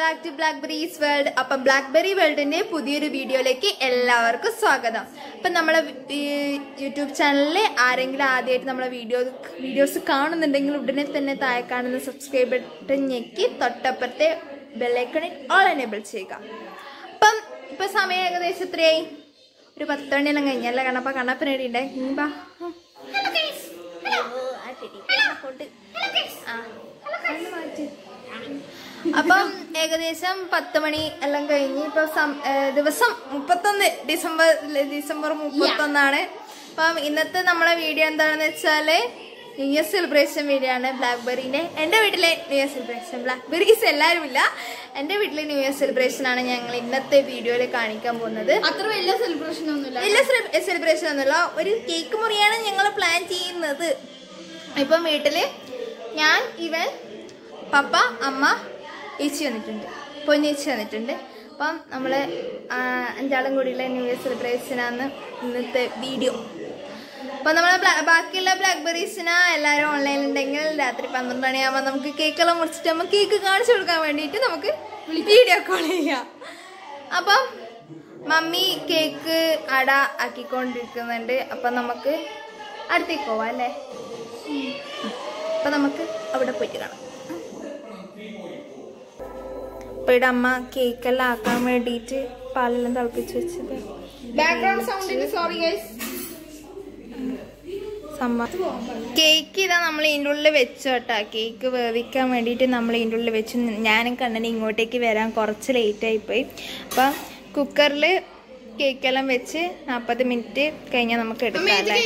Back to Blackberries world അപ്പം Blackberry വേൾഡിന്റെ പുതിയൊരു വീഡിയോയിലേക്ക് എല്ലാവർക്കും സ്വാഗതം അപ്പം നമ്മളെ ഈ യൂട്യൂബ് ചാനലിൽ ആരെങ്കിലും ആദ്യമായിട്ട് നമ്മളെ വീഡിയോ വീഡിയോസ് കാണുന്നുണ്ടെങ്കിൽ ഉടനെ തന്നെ താഴെ കാണുന്ന സബ്സ്ക്രൈബ് ബട്ടൺ ഞെക്കി തൊട്ടപ്പുറത്തെ ബെല്ലൈക്കണിൽ ഓൾ എനേബിൾ ചെയ്യുക അപ്പം ഇപ്പൊ സമയം ഏകദേശം എത്രയായി ഒരു പത്ത് മണിയെല്ലാം കഴിഞ്ഞല്ല കണ്ണപ്പ കണ്ണപ്പൻ എടിയുണ്ടേ ബാ ആ കണ്ണ് മാറ്റ്. അപ്പം ഏകദേശം പത്ത് മണി എല്ലാം കഴിഞ്ഞ് ഇപ്പൊ സം- ഏ, ദിവസം മുപ്പത്തൊന്ന് ഡിസംബർ ഡിസംബർ മുപ്പത്തൊന്നാണ് അപ്പം ഇന്നത്തെ നമ്മളെ വീഡിയോ എന്താണെന്ന് വെച്ചാല് ന്യൂ ഇയർ സെലിബ്രേഷൻ വീഡിയോ ആണ് ബ്ലാക്ക്ബെറിന്റെ എന്റെ വീട്ടിലെ ന്യൂ ഇയർ സെലിബ്രേഷൻ ബ്ലാക്ക്ബെറീസ് എല്ലാവരും ഇല്ല എന്റെ വീട്ടിലെ ന്യൂ ഇയർ സെലിബ്രേഷൻ ആണ് ഞങ്ങൾ ഇന്നത്തെ വീഡിയോയിൽ കാണിക്കാൻ പോകുന്നത് അത്ര വലിയ സെലിബ്രേഷൻ ഒന്നുമില്ല വലിയ സെലിബ്രേഷൻ ഒന്നുമില്ല ഒരു കേക്ക് മുറിയാണ് ഞങ്ങൾ പ്ലാൻ ചെയ്യുന്നത് ഇപ്പം വീട്ടില് ഞാൻ ഇവൻ പപ്പ അമ്മ ഏച്ചി വന്നിട്ടുണ്ട് പൊന്നേച്ചി വന്നിട്ടുണ്ട് അപ്പം നമ്മള് ആ, അഞ്ചാളും കൂടിയുള്ള ന്യൂ ഇയർ സെലിബ്രേഷനാണ് ഇന്നത്തെ വീഡിയോ അപ്പൊ നമ്മളെ ബ്ലാ- ബാക്കിയുള്ള ബ്ലാക്ക്ബെറീസിന് എല്ലാവരും ഓൺലൈനിൽ ഉണ്ടെങ്കിൽ രാത്രി പന്ത്രണ്ട് മണിയാകുമ്പോൾ നമുക്ക് കേക്കെല്ലാം മുറിച്ചിട്ട് നമുക്ക് കേക്ക് കാണിച്ചു കൊടുക്കാൻ വേണ്ടിയിട്ട് നമുക്ക് വീഡിയോ കോൾ ചെയ്യാം അപ്പം മമ്മി കേക്ക് അട ആക്കിക്കൊണ്ടിരിക്കുന്നുണ്ട് അപ്പം നമുക്ക് അടുത്തേക്ക് പോവാം അല്ലേ അപ്പം നമുക്ക് അവിടെ പോയിട്ട് കാണാം അപ്പം ഇവിടെ അമ്മ കേക്കെല്ലാം ആക്കാൻ വേണ്ടിയിട്ട് പാലെല്ലാം തിളപ്പിച്ച് വെച്ചത് ബാക്ക്ഗ്രൗണ്ട് സൗണ്ടിന് സോറി ഗൈസ് സംഭവം കേക്ക് ഇതാ നമ്മൾ ഇതിൻ്റെ ഉള്ളിൽ വെച്ചു കേട്ടാ കേക്ക് വേവിക്കാൻ വേണ്ടിയിട്ട് നമ്മൾ ഇതിൻ്റെ ഉള്ളിൽ വെച്ചു ഞാനും കണ്ണനും ഇങ്ങോട്ടേക്ക് വരാൻ കുറച്ച് ലേറ്റ് ആയിപ്പോയി അപ്പം കുക്കറിൽ കേക്കെല്ലാം വെച്ച് നാൽപ്പത് മിനിറ്റ് കഴിഞ്ഞാൽ നമുക്ക് എടുക്കാം അല്ലേ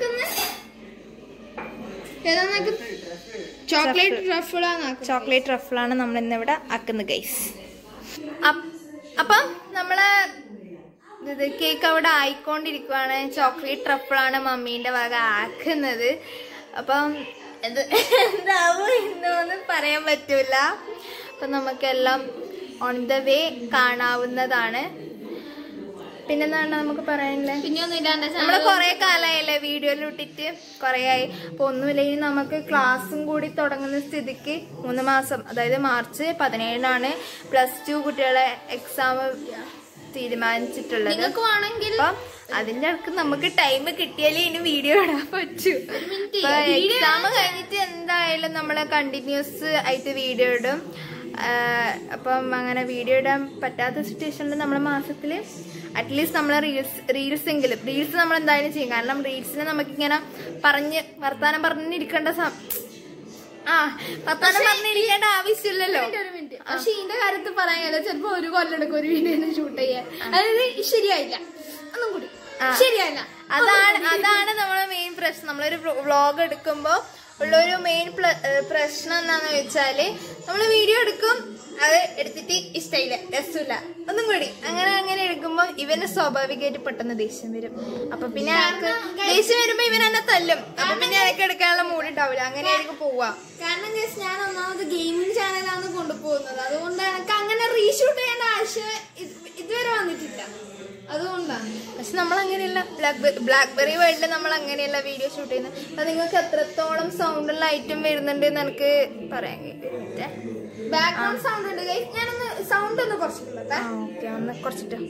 ചോക്ലേറ്റ് റഫിളാണ് ചോക്ലേറ്റ് റഫിളാണ് നമ്മൾ ഇന്നിവിടെ ആക്കുന്നത് ഗൈസ് അപ്പം നമ്മളെ ഇത് കേക്ക് അവിടെ ആയിക്കൊണ്ടിരിക്കുവാണ് ചോക്ലേറ്റ് ട്രഫിളാണ് മമ്മീന്റെ വക ആക്കുന്നത് അപ്പം ഇത് എന്താവും എന്നൊന്നും പറയാൻ പറ്റൂല അപ്പം നമുക്കെല്ലാം ഓൺ ദ വേ കാണാവുന്നതാണ് പിന്നെന്താണ് നമുക്ക് പറയാനുള്ളത് പിന്നെ ഒന്നുമില്ല എന്റെ നമ്മള് കൊറേ കാലായല്ലേ വീഡിയോയിൽ ഇട്ടിട്ട് കൊറേ ആയി അപ്പൊ ഒന്നുമില്ലെങ്കിൽ നമുക്ക് ക്ലാസ്സും കൂടി തുടങ്ങുന്ന സ്ഥിതിക്ക് മൂന്ന് മാസം അതായത് മാർച്ച് പതിനേഴിനാണ് പ്ലസ് ടു കുട്ടികളെ എക്സാം തീരുമാനിച്ചിട്ടുള്ളത് നിങ്ങൾക്ക് വേണമെങ്കിൽ അപ്പം അതിന്റെ ഇടക്ക് നമുക്ക് ടൈം കിട്ടിയാലേ ഇനി വീഡിയോ ഇടാൻ പറ്റൂ minute. എക്സാം കഴിഞ്ഞിട്ട് എന്തായാലും നമ്മള് കണ്ടിന്യൂസ് ആയിട്ട് വീഡിയോ ഇടും ആഹ് അപ്പം അങ്ങനെ വീഡിയോ ഇടാൻ പറ്റാത്ത സിറ്റുവേഷനിൽ നമ്മൾ മാസത്തിൽ അറ്റ്ലീസ്റ്റ് നമ്മൾ റീൽസ് റീൽസ് എങ്കിലും റീൽസ് നമ്മൾ എന്തായാലും ചെയ്യും കാരണം റീൽസിന് നമുക്കിങ്ങനെ പറഞ്ഞ് വർത്താനം പറഞ്ഞിരിക്കേണ്ട സം- ആ വർത്താനം പറഞ്ഞിരിക്കേണ്ട ആവശ്യമില്ലല്ലോ ഒരു മിനിറ്റ് പക്ഷെ ഇതിന്റെ കാര്യത്തിൽ പറയാൻ കഴിയില്ല ചിലപ്പോ ഒരു കൊല്ലം എടുക്കും ഒരു വീഡിയോ ഷൂട്ട് ചെയ്യാൻ അതായത് ശരിയായില്ല ഒന്നും കൂടി ആ. ശരിയായില്ല അതാണ് അതാണ് നമ്മളെ മെയിൻ പ്രശ്നം നമ്മളൊരു വ്ളോഗ് എടുക്കുമ്പോ ഉള്ളൊരു മെയിൻ പ്രശ്നം എന്താന്ന് വെച്ചാല് നമ്മൾ വീഡിയോ എടുക്കും അത് എടുത്തിട്ട് ഇഷ്ടമില്ല രസമില്ല ഒന്നും കൂടി അങ്ങനെ അങ്ങനെ എടുക്കുമ്പോ ഇവന് സ്വാഭാവികമായിട്ട് പെട്ടെന്ന് ദേഷ്യം വരും അപ്പൊ പിന്നെ അയാൾക്ക് ദേഷ്യം വരുമ്പോ ഇവൻ എന്നെ തല്ലും അപ്പൊ പിന്നെ അതൊക്കെ എടുക്കാനുള്ള മൂഡ് ഉണ്ടാവില്ല അങ്ങനെയായിരിക്കും പോവാ കാരണം guys, ഞാൻ ഒന്നാമത് ഗെയിമിംഗ് ചാനലാണ് കൊണ്ടുപോകുന്നത് അതുകൊണ്ട് എനിക്ക് അങ്ങനെ റീഷൂട്ട് ചെയ്യേണ്ട ആവശ്യം ഇത് ഇതുവരെ വന്നിട്ടില്ല അതുകൊണ്ടാണ് പക്ഷെ നമ്മൾ അങ്ങനെയല്ല ബ്ലാക്ക് ബ്ലാക്ക്ബെറി വേൾഡിൽ നമ്മൾ അങ്ങനെയല്ല വീഡിയോ ഷൂട്ട് ചെയ്യുന്നത് അപ്പൊ നിങ്ങൾക്ക് എത്രത്തോളം സൗണ്ടുള്ള ഐറ്റം വരുന്നുണ്ട് എന്ന് എനിക്ക് പറയാൻ കേട്ടിട്ട് ബാക്ക്ഗ്രൗണ്ട് സൗണ്ട് ഉണ്ട് guys. ഞാനൊന്ന് സൗണ്ട് ഒന്ന് കുറച്ചിട്ടുള്ളത് ആ ഓക്കെ ഒന്ന് കുറച്ചിട്ട്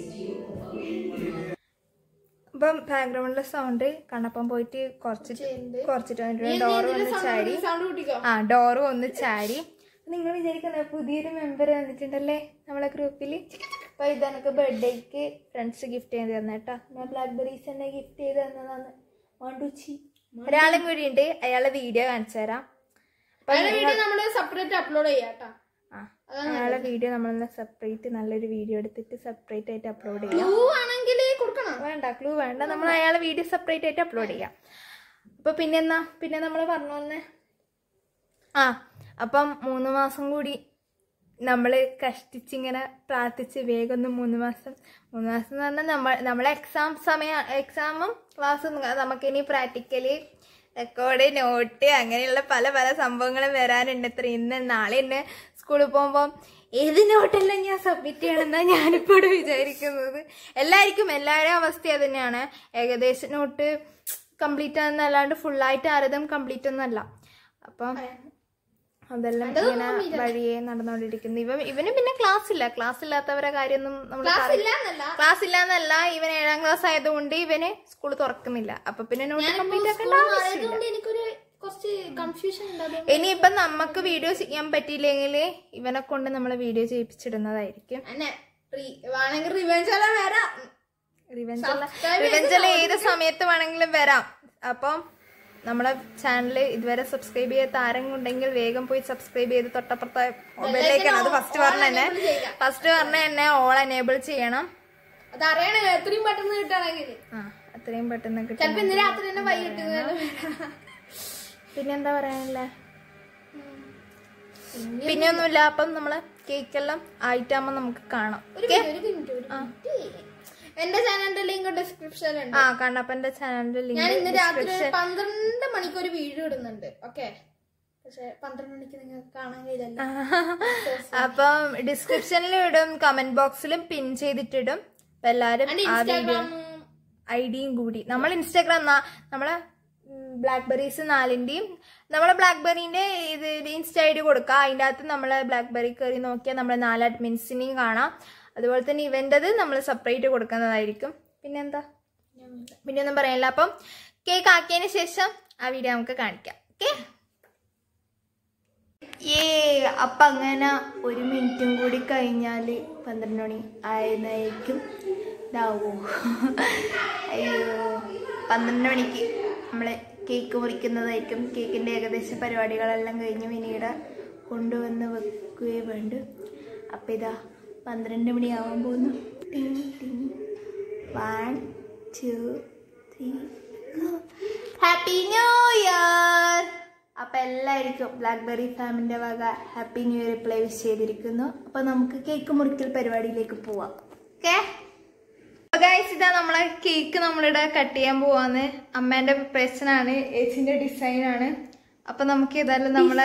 അപ്പം ബാക്ക്ഗ്രൗണ്ടിലെ സൗണ്ട് കണ്ണപ്പം പോയിട്ട് കുറച്ചിട്ട് കുറച്ചിട്ട് വന്നിട്ടുണ്ട് ഡോറ് വന്ന് ചാടി സൗണ്ട് കൂട്ടിക്കോ ആ ഡോറ് ഒന്ന് ചാടി നിങ്ങൾ വിചാരിക്കുന്ന പുതിയൊരു മെമ്പർ വന്നിട്ടുണ്ടല്ലേ നമ്മളെ ഗ്രൂപ്പിൽ അപ്പൊ ഇതെനക്ക് ബർത്ത്ഡേക്ക് ഫ്രണ്ട്സ് ഗിഫ്റ്റ് ചെയ്ത് തന്നെ കേട്ടോ ഞാൻ ബ്ലാക്ക്ബെറീസ് തന്നെ ഗിഫ്റ്റ് ചെയ്ത് തന്നതാണ് മാണ്ടുച്ചി ഒരാളും കൂടി ഉണ്ട് അയാളെ വീഡിയോ കാണിച്ചു തരാം അപ്പൊ അതിന്റെ വീഡിയോ നമ്മള് സെപ്പറേറ്റ് അപ്ലോഡ് ചെയ്യാം കേട്ടോ ആ അയാളെ വീഡിയോ നമ്മളൊന്ന് സെപ്പറേറ്റ് നല്ലൊരു വീഡിയോ എടുത്തിട്ട് സെപ്പറേറ്റ് ആയിട്ട് അപ്ലോഡ് ചെയ്യാം ക്ലൂ ആണെങ്കിൽ കൊടുക്കണം വേണ്ട ക്ലൂ വേണ്ട നമ്മൾ അയാളെ വീഡിയോ സെപ്പറേറ്റ് ആയിട്ട് അപ്ലോഡ് ചെയ്യാം അപ്പൊ പിന്നെന്നാ പിന്നെ നമ്മൾ പറഞ്ഞു വന്നേ ആ അപ്പം മൂന്ന് മാസം കൂടി നമ്മൾ കഷ്ടിച്ചിങ്ങനെ പ്രാർത്ഥിച്ച് വേഗം ഒന്ന് മൂന്ന് മാസം മൂന്ന് മാസം എന്ന് പറഞ്ഞാൽ നമ്മൾ നമ്മളെ എക്സാം സമയം എക്സാമും ക്ലാസ്സും നമുക്കിനി പ്രാക്ടിക്കല് റെക്കോർഡ് നോട്ട് അങ്ങനെയുള്ള പല പല സംഭവങ്ങളും വരാനുണ്ട് ഇത്ര ഇന്ന് നാളെ തന്നെ സ്കൂളിൽ പോകുമ്പോൾ ഏത് നോട്ടെല്ലാം ഞാൻ സബ്മിറ്റ് ചെയ്യണമെന്നാണ് ഞാനിപ്പോൾ ഇവിടെ വിചാരിക്കുന്നത് എല്ലാവർക്കും എല്ലാവരുടെയും അവസ്ഥ അത് തന്നെയാണ് ഏകദേശം നോട്ട് കംപ്ലീറ്റ് ആണെന്നല്ലാണ്ട് ഫുള്ളായിട്ട് ആരതും കംപ്ലീറ്റ് ഒന്നല്ല അപ്പം അതെല്ലാം ഇങ്ങനെ വഴിയെ നടന്നുകൊണ്ടിരിക്കുന്നു ഇവ ഇവന് പിന്നെ ക്ലാസ് ഇല്ല ക്ലാസ് ഇല്ലാത്തവരെ കാര്യമൊന്നും നമ്മൾ ക്ലാസ് ഇല്ല എന്നല്ല ക്ലാസ് ഇല്ല എന്നല്ല ഇവൻ ഏഴാം ക്ലാസ് ആയതുകൊണ്ട് ഇവന് സ്കൂൾ തുറക്കുന്നില്ല അപ്പൊ പിന്നെ നോട്ട് കംപ്ലീറ്റ് ആക്കേണ്ട ആവശ്യമില്ല ആയതുകൊണ്ട് എനിക്കൊരു കുറച്ച് കൺഫ്യൂഷൻ ഉണ്ട് ഇനിയിപ്പം നമുക്ക് വീഡിയോ ചെയ്യാൻ പറ്റിയില്ലെങ്കിൽ ഇവനെ കൊണ്ട് നമ്മൾ വീഡിയോ ചെയ്യിപ്പിച്ചിടുന്നതായിരിക്കും എന്നെ വേണമെങ്കിൽ റിവെഞ്ച് എല്ലാം വരാം റിവെഞ്ചിൽ ഏത് സമയത്ത് വേണമെങ്കിലും വരാം അപ്പം നമ്മളെ ചാനൽ ഇതുവരെ സബ്സ്ക്രൈബ് ചെയ്യാത്ത ആരെങ്കിലും ഉണ്ടെങ്കിൽ വേഗം പോയി സബ്സ്ക്രൈബ് ചെയ്ത് തൊട്ടപ്പുറത്തെ മൊബൈലിലേക്കാണ് അത് ഫസ്റ്റ് പറഞ്ഞ തന്നെ ഫസ്റ്റ് പറഞ്ഞ തന്നെ ഓൾ എനേബിൾ ചെയ്യണം അത് അറിയണേ എത്രയും പെട്ടെന്ന് കിട്ടുകയാണെങ്കിൽ ആ അത്രയും പെട്ടെന്ന് കിട്ടും ചിലപ്പോ ഇന്ന് രാത്രി തന്നെ വൈകിട്ട് പിന്നെന്താ പറയാനില്ലേ പിന്നെ ഒന്നുമില്ല അപ്പം നമ്മള് കേക്കെല്ലാം ആയിട്ടാകുമ്പോ നമുക്ക് കാണാം ഒരു മിനിറ്റ് ഒരു മിനിറ്റ് ഒരു മിനിറ്റ് എന്റെ ചാനലിന്റെ ലിങ്ക് ഡിസ്ക്രിപ്ഷനിലുണ്ട് ആ കണ്ണപ്പന്റെ ചാനലിന്റെ ഞാൻ ലിങ്ക് ഇന്ന് രാത്രി ഒരു പന്ത്രണ്ട് മണിക്ക് ഒരു വീഡിയോ ഇടുന്നുണ്ട് ഓക്കെ പക്ഷെ പന്ത്രണ്ട് മണിക്ക് നിങ്ങൾക്ക് കാണാൻ കഴിയില്ല അപ്പം ഡിസ്ക്രിപ്ഷനിലും ഇടും കമന്റ് ബോക്സിലും പിൻ ചെയ്തിട്ടിടും അപ്പൊ എല്ലാരും ആ വീഡിയോ ഐ ഡിയും കൂടി നമ്മൾ ഇൻസ്റ്റാഗ്രാം നമ്മളെ ബ്ലാക്ക്ബെറീസ് നാലിന്റെയും നമ്മളെ ബ്ലാക്ക്ബെറിന്റെ ഇത് ഇൻസ്റ്റ ഐ ഡി കൊടുക്കുക അതിൻ്റെ അകത്ത് നമ്മളെ ബ്ലാക്ക്ബെറി കയറി നോക്കിയാൽ നമ്മളെ നാല് അഡ്മിൻസിനെയും കാണാം അതുപോലെ തന്നെ ഇവൻ്റെത് നമ്മൾ സെപ്പറേറ്റ് കൊടുക്കുന്നതായിരിക്കും പിന്നെന്താ പിന്നെ ഒന്നും പറയാനില്ല അപ്പം കേക്ക് ആക്കിയതിന് ശേഷം ആ വീഡിയോ നമുക്ക് കാണിക്കാം ഓക്കെ ഏ അപ്പം അങ്ങനെ ഒരു മിനിറ്റും കൂടി കഴിഞ്ഞാൽ പന്ത്രണ്ട് മണി ആയിരുന്നായിരിക്കും ഇതാവോ അയ്യോ പന്ത്രണ്ട് മണിക്ക് നമ്മൾ കേക്ക് മുറിക്കുന്നതായിരിക്കും കേക്കിൻ്റെ ഏകദേശ പരിപാടികളെല്ലാം കഴിഞ്ഞ് പിന്നീട് കൊണ്ടുവന്ന് വെക്കുകയേ വേണ്ടു അപ്പം ഇതാ പന്ത്രണ്ട് മണിയാവാൻ പോകുന്നു ടിങ് ടിങ് one two three happy new year അപ്പൊ എല്ലാവർക്കും ബ്ലാക്ക്ബെറി ഫാമിന്റെ വക happy new year reply wish ചെയ്തിരിക്കുന്നു അപ്പൊ നമുക്ക് കേക്ക് മുറിക്കൽ പരിപാടിയിലേക്ക് പോവാം ഓക്കെ ഗൈസ് ഇതാ നമ്മളെ കേക്ക് നമ്മളിവിടെ കട്ട് ചെയ്യാൻ പോവാന്ന് അമ്മേന്റെ പ്രിപ്പറേഷൻ ആണ് ഏച്ചിന്റെ ഡിസൈൻ ആണ് അപ്പൊ നമുക്ക് ഏതായാലും നമ്മളെ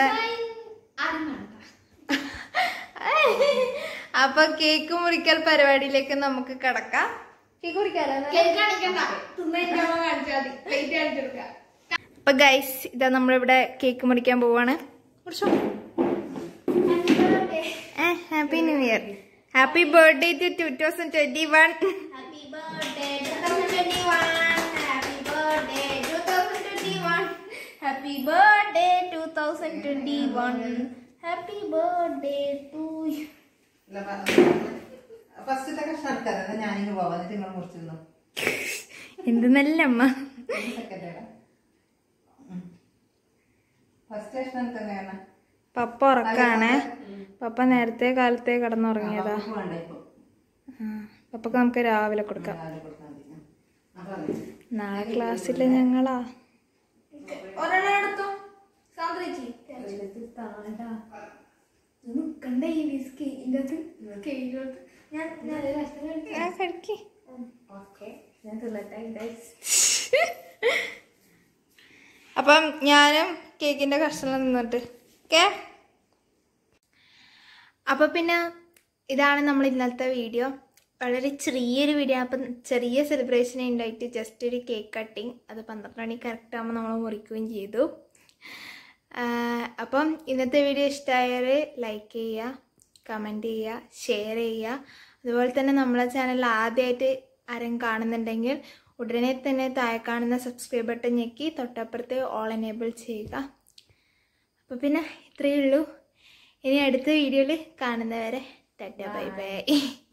അപ്പൊ കേക്ക് മുറിക്കൽ പരിപാടിയിലേക്ക് നമുക്ക് കിടക്കാം കേക്ക് മുറിക്കാലോ കേക്ക് കാണിക്കണ്ട തിന്നതിന്റെ അമ്മ കാണിച്ചാൽ മതി പ്ലേറ്റ് കാണിച്ചെടുക്കാം അപ്പൊ ഗൈസ് ഇതാ നമ്മളിവിടെ കേക്ക് മുറിക്കാൻ പോവാണ് മുറിച്ചോ happy new year happy birthday to two thousand twenty one happy birthday two thousand twenty one happy birthday to ഫസ്റ്റത്തെ കഷ്ണം എടുക്കാതെ ഞാനിങ്ങ് പോവാം എന്നിട്ട് നിങ്ങൾ മുറിച്ചിരുന്നു എന്ത് നല്ല അമ്മ ഫസ്റ്റ് കഷ്ണം തന്നെയാണ് പപ്പ ഉറക്കാണ് പപ്പ നേരത്തെ കാലത്തെ കിടന്നുറങ്ങിയതാ വേണ്ട ഇപ്പൊ പപ്പക്ക് നമുക്ക് രാവിലെ കൊടുക്കാം രാവിലെ കൊടുത്താൽ മതി അതറിയാം നാളെ ക്ലാസ്സിൽ ഞങ്ങളാ ഒരെണ്ണം എടുത്തോ സാന്ദ്രേച്ചി നിക്കണ്ട ഈ ബിസ്കി ഇതിന്റെ സ്കെയിലോട്ട് ഞാൻ ഞാൻ ഒരു കഷ്ണം കഴിക്കാം. ഞാൻ കഴിക്കേ ഓക്കേ ഞാൻ തിന്നട്ടെ ഗൈസ് അപ്പം ഞാനും കേക്കിന്റെ കഷ്ണം നിന്നിട്ട് ഓക്കെ അപ്പൊ പിന്നെ ഇതാണ് നമ്മൾ ഇന്നലത്തെ വീഡിയോ വളരെ ചെറിയൊരു വീഡിയോ അപ്പം ചെറിയ സെലിബ്രേഷൻ ഉണ്ടായിട്ട് ജസ്റ്റ് ഒരു കേക്ക് കട്ടിങ് അത് പന്ത്രണ്ട് മണി കറക്റ്റ് ആകുമ്പോൾ നമ്മൾ മുറിക്കുകയും ചെയ്തു ആഹ് അപ്പം ഇന്നത്തെ വീഡിയോ ഇഷ്ടമായാൽ ലൈക്ക് ചെയ്യുക കമൻറ്റ് ചെയ്യുക ഷെയർ ചെയ്യുക അതുപോലെ തന്നെ നമ്മളെ ചാനൽ ആദ്യമായിട്ട് ആരും കാണുന്നുണ്ടെങ്കിൽ ഉടനെ തന്നെ താഴെ കാണുന്ന സബ്സ്ക്രൈബ് ബട്ടൺ ഞെക്കി തൊട്ടപ്പുറത്ത് ഓൾ എനേബിൾ ചെയ്യുക അപ്പോൾ പിന്നെ ഇത്രയേ ഉള്ളൂ ഇനി അടുത്ത വീഡിയോയിൽ കാണുന്നവരെ ടാറ്റ ബൈ ബൈ